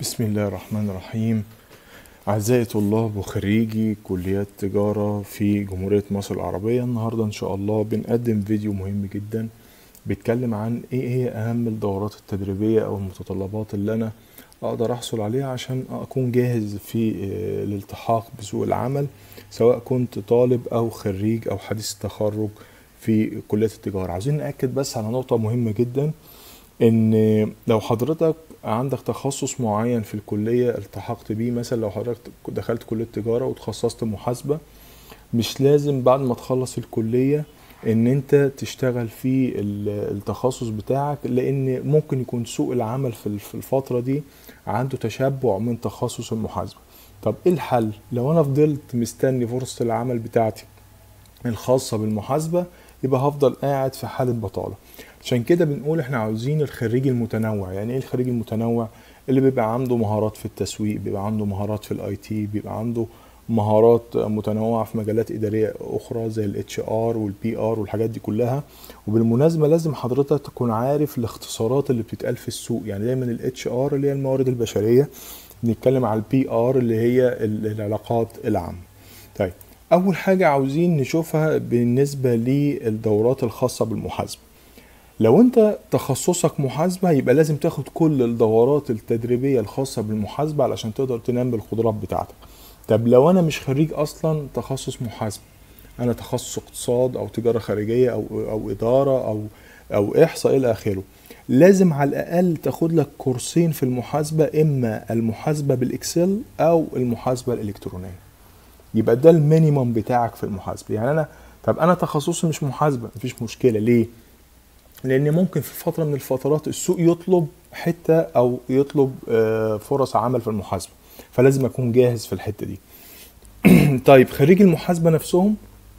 بسم الله الرحمن الرحيم أعزائي طلاب وخريجي كليات تجارة في جمهورية مصر العربية النهاردة إن شاء الله بنقدم فيديو مهم جدا بيتكلم عن إيه هي أهم الدورات التدريبية أو المتطلبات اللي أنا أقدر أحصل عليها عشان أكون جاهز في آه، الالتحاق بسوق العمل سواء كنت طالب أو خريج أو حديث تخرج في كلية التجارة عاوزين نأكد بس على نقطة مهمة جدا ان لو حضرتك عندك تخصص معين في الكلية التحقت بيه مثلا لو حضرتك دخلت كلية تجارة وتخصصت محاسبة مش لازم بعد ما تخلص الكلية ان انت تشتغل في ال- التخصص بتاعك لان ممكن يكون سوق العمل في ال- في الفترة دي عنده تشبع من تخصص المحاسبة طب ايه الحل لو انا فضلت مستني فرصة العمل بتاعتي الخاصة بالمحاسبة يبقى هفضل قاعد في حالة بطالة عشان كده بنقول احنا عاوزين الخريج المتنوع يعني ايه الخريج المتنوع اللي بيبقى عنده مهارات في التسويق بيبقى عنده مهارات في الاي تي بيبقى عنده مهارات متنوعة في مجالات إدارية أخرى زي الاتش ار والبي ار والحاجات دي كلها وبالمناسبة لازم حضرتك تكون عارف الاختصارات اللي بتتقال في السوق يعني دايما الاتش ار اللي هي الموارد البشرية بنتكلم على البي ار اللي هي ال- العلاقات العامة طيب أول حاجة عاوزين نشوفها بالنسبة للدورات الخاصة بالمحاسبة لو انت تخصصك محاسبة يبقى لازم تاخد كل الدورات التدريبية الخاصة بالمحاسبة علشان تقدر تنمي القدرات بتاعتك طب لو انا مش خريج اصلا تخصص محاسبة انا تخصص اقتصاد او تجارة خارجية او او ادارة او او احصاء الى اخره لازم على الاقل تاخد لك كورسين في المحاسبة اما المحاسبة بالاكسل او المحاسبة الالكترونية يبقى ده المينيمم بتاعك في المحاسبة يعني انا طب انا تخصصي مش محاسبة مفيش مشكلة ليه لان ممكن في فتره من الفترات السوق يطلب حته او يطلب آه، فرص عمل في المحاسبه فلازم اكون جاهز في الحته دي طيب خريج المحاسبه نفسهم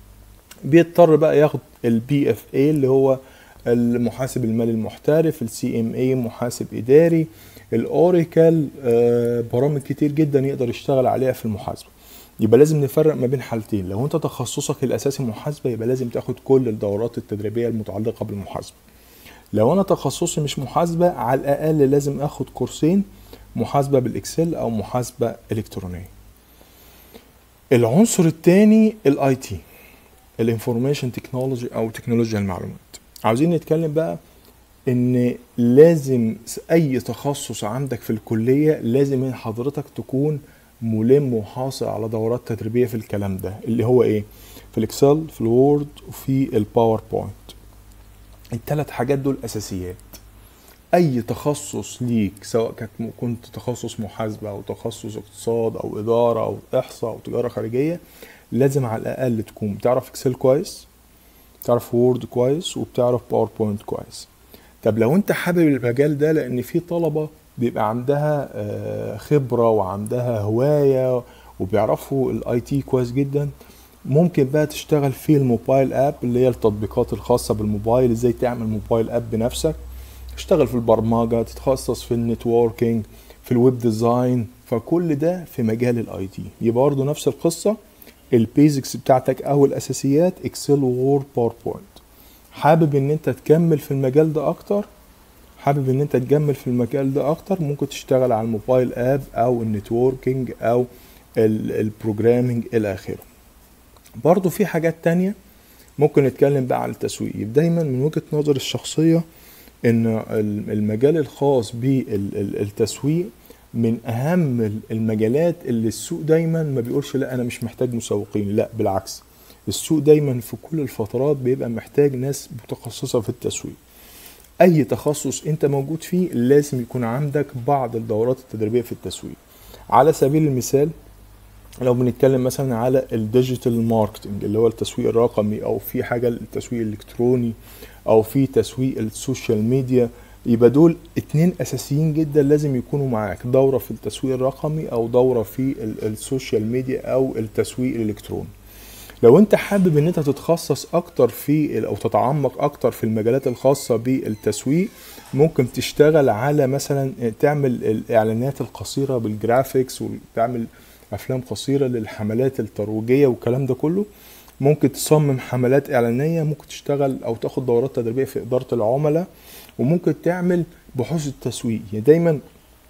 بيضطر بقى ياخد البي اف اي اللي هو المحاسب المالي المحترف السي ام اي محاسب اداري الاوراكل آه، برامج كتير جدا يقدر يشتغل عليها في المحاسبه يبقى لازم نفرق ما بين حالتين لو انت تخصصك الاساسي محاسبه يبقى لازم تاخد كل الدورات التدريبيه المتعلقه بالمحاسبه لو انا تخصصي مش محاسبه على الاقل لازم اخد كورسين محاسبه بالاكسل او محاسبه الكترونيه العنصر الثاني الاي تي الانفورميشن تكنولوجي او تكنولوجيا المعلومات عاوزين نتكلم بقى ان لازم اي تخصص عندك في الكليه لازم إن حضرتك تكون ملم وحاصل على دورات تدريبيه في الكلام ده اللي هو ايه في الاكسل في الوورد وفي الباوربوينت الثلاث حاجات دول اساسيات اي تخصص ليك سواء كانت كنت تخصص محاسبه او تخصص اقتصاد او اداره او احصاء او تجاره خارجيه لازم على الاقل تكون بتعرف اكسل كويس بتعرف وورد كويس وبتعرف باوربوينت كويس طب لو انت حابب المجال ده لان في طلبه بيبقى عندها آه، خبره وعندها هوايه وبيعرفوا الاي تي كويس جدا ممكن بقى تشتغل في الموبايل اب اللي هي التطبيقات الخاصه بالموبايل ازاي تعمل موبايل اب بنفسك تشتغل في البرمجه تتخصص في النتوركينج في الويب ديزاين فكل ده في مجال الاي تي يبقى برضه نفس القصه البيزكس بتاعتك او الاساسيات اكسل وورد باوربوينت حابب ان انت تكمل في المجال ده اكتر حابب ان انت تكمل في المجال ده اكتر ممكن تشتغل على الموبايل اب او النتوركينج او البروجرامينج الى اخره برضو في حاجات تانية ممكن نتكلم بقى على التسويق يبقى دايما من وجهة نظر الشخصية ان ال- المجال الخاص بالتسويق من اهم المجالات اللي السوق دايما ما بيقولش لا انا مش محتاج مسوقين لا بالعكس السوق دايما في كل الفترات بيبقى محتاج ناس متخصصة في التسويق اي تخصص انت موجود فيه لازم يكون عندك بعض الدورات التدريبية في التسويق على سبيل المثال لو بنتكلم مثلا على الديجيتال ماركتنج اللي هو التسويق الرقمي او في حاجه التسويق الالكتروني او في تسويق السوشيال ميديا يبقى دول اتنين اساسيين جدا لازم يكونوا معاك دوره في التسويق الرقمي او دوره في ال- السوشيال ميديا او التسويق الالكتروني لو انت حابب ان انت تتخصص اكتر في ال- او تتعمق اكتر في المجالات الخاصه بالتسويق ممكن تشتغل على مثلا تعمل الاعلانات القصيره بالجرافيكس وتعمل افلام قصيره للحملات الترويجيه والكلام ده كله ممكن تصمم حملات اعلانيه ممكن تشتغل او تاخد دورات تدريبيه في اداره العملاء وممكن تعمل بحوث التسويق يعني دايما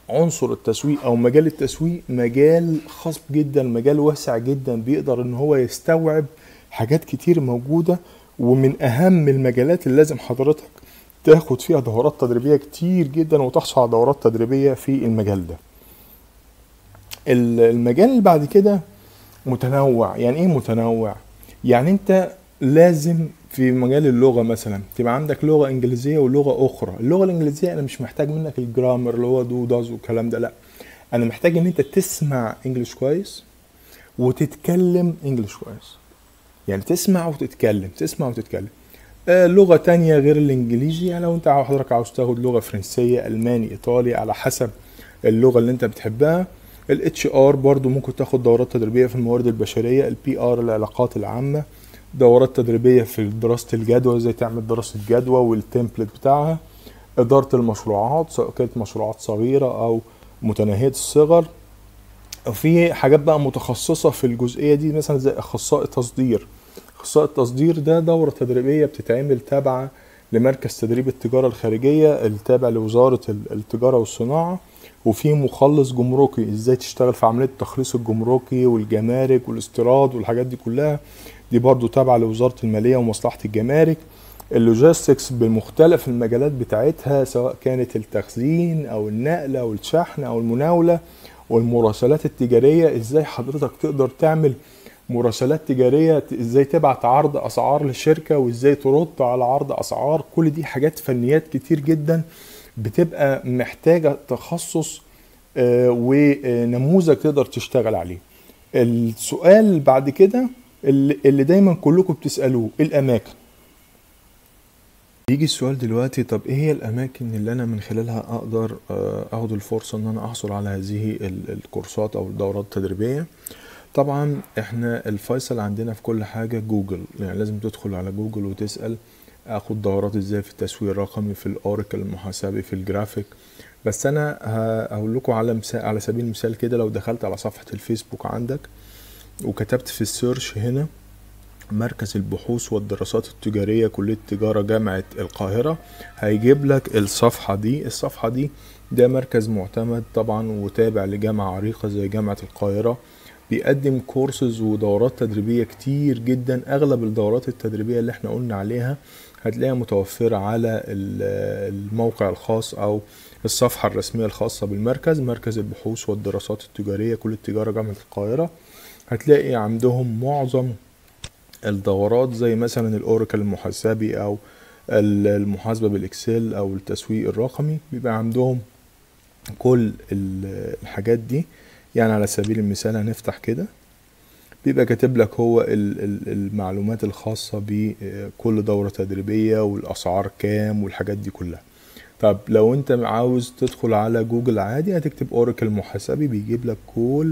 عنصر التسويق او مجال التسويق مجال خاص جدا مجال واسع جدا بيقدر ان هو يستوعب حاجات كتير موجودة ومن اهم المجالات اللي لازم حضرتك تاخد فيها دورات تدريبية كتير جدا وتحصل على دورات تدريبية في المجال ده ال- المجال اللي بعد كده متنوع يعني ايه متنوع يعني انت لازم في مجال اللغة مثلا تبقى عندك لغة انجليزية ولغة اخرى اللغة الانجليزية انا مش محتاج منك الجرامر اللي هو دو داز والكلام ده لا انا محتاج ان انت تسمع انجليش كويس وتتكلم انجليش كويس يعني تسمع وتتكلم تسمع وتتكلم آه، لغة تانية غير الانجليزي يعني لو انت عاو- حضرتك عاوز تاخد لغة فرنسية الماني ايطالي على حسب اللغة اللي انت بتحبها الاتش ار برضو ممكن تاخد دورات تدريبية في الموارد البشرية البي ار العلاقات العامة دورات تدريبية في دراسة الجدوى ازاي تعمل دراسة جدوى والتمبلت بتاعها إدارة المشروعات سواء كانت مشروعات صغيرة أو متناهية الصغر وفي حاجات بقى متخصصة في الجزئية دي مثلا زي أخصائي تصدير أخصائي التصدير ده دورة تدريبية بتتعمل تابعة لمركز تدريب التجارة الخارجية التابع لوزارة ال- التجارة والصناعة وفي مخلص جمركي ازاي تشتغل في عملية التخليص الجمركي والجمارك والاستيراد والحاجات دي كلها دي برضو تابعة لوزارة المالية ومصلحة الجمارك اللوجيستكس بمختلف المجالات بتاعتها سواء كانت التخزين او النقل او الشحن او المناولة والمراسلات التجارية ازاي حضرتك تقدر تعمل مراسلات تجارية ت- ازاي تبعت عرض اسعار للشركة وازاي ترد على عرض اسعار كل دي حاجات فنيات كتير جدا بتبقى محتاجة تخصص آه، ونموذج تقدر تشتغل عليه السؤال بعد كده اللي اللي دايما كلكم بتسألوه الأماكن يجي السؤال دلوقتي طب ايه هي الاماكن اللي انا من خلالها اقدر آه، اخد الفرصة ان انا احصل على هذه ال- الكورسات او الدورات التدريبية طبعا احنا الفيصل عندنا في كل حاجة جوجل يعني لازم تدخل على جوجل وتسأل اخد دورات ازاي في التسويق الرقمي في الاوراكل المحاسبي في الجرافيك بس انا ه- هقول لكم على مثال على سبيل المثال كده لو دخلت على صفحة الفيسبوك عندك وكتبت في السيرش هنا مركز البحوث والدراسات التجارية كلية تجارة جامعة القاهرة هيجيب لك الصفحة دي الصفحة دي ده مركز معتمد طبعا وتابع لجامعة عريقة زي جامعة القاهرة بيقدم كورسز ودورات تدريبية كتير جدا أغلب الدورات التدريبية اللي احنا قلنا عليها هتلاقيها متوفرة على ال- الموقع الخاص أو الصفحة الرسمية الخاصة بالمركز مركز البحوث والدراسات التجارية كلية تجارة جامعة القاهرة هتلاقي عندهم معظم الدورات زي مثلا الاوراكل المحاسبي او ال- المحاسبه بالاكسل او التسويق الرقمي بيبقى عندهم كل ال- الحاجات دي يعني على سبيل المثال هنفتح كده بيبقى كاتب لك هو ال- ال- المعلومات الخاصة بكل دورة تدريبية والأسعار كام والحاجات دي كلها طب لو انت عاوز تدخل على جوجل عادي هتكتب اوراكل محاسبي بيجيب لك كل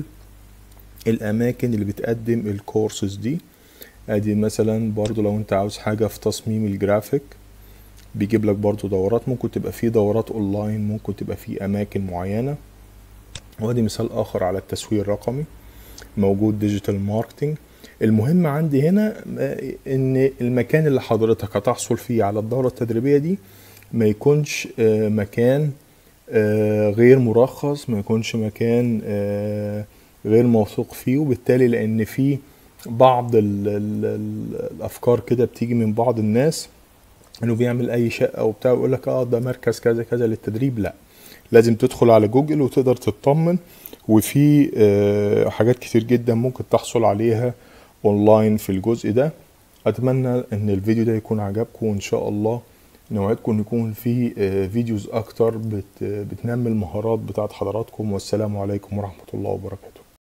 الاماكن اللي بتقدم الكورسز دي ادي مثلا برضو لو انت عاوز حاجة في تصميم الجرافيك بيجيب لك برضو دورات ممكن تبقى في دورات اونلاين ممكن تبقى في اماكن معينة وادي مثال اخر على التسويق الرقمي موجود ديجيتال ماركتنج المهم عندي هنا آه، ان المكان اللي حضرتك هتحصل فيه على الدورة التدريبية دي ما يكونش آه، مكان آه، غير مرخص ما يكونش مكان آه، غير موثوق فيه وبالتالي لان في بعض ال ال ال الافكار كده بتيجي من بعض الناس انه بيعمل اي شقه وبتاع ويقول لك اه ده مركز كذا كذا للتدريب لا لازم تدخل على جوجل وتقدر تطمن وفي آه، حاجات كتير جدا ممكن تحصل عليها اونلاين في الجزء ده اتمنى ان الفيديو ده يكون عجبكم وان شاء الله نوعدكم ان يكون في آه، فيديوز اكتر بت بتنمي المهارات بتاعت حضراتكم والسلام عليكم ورحمة الله وبركاته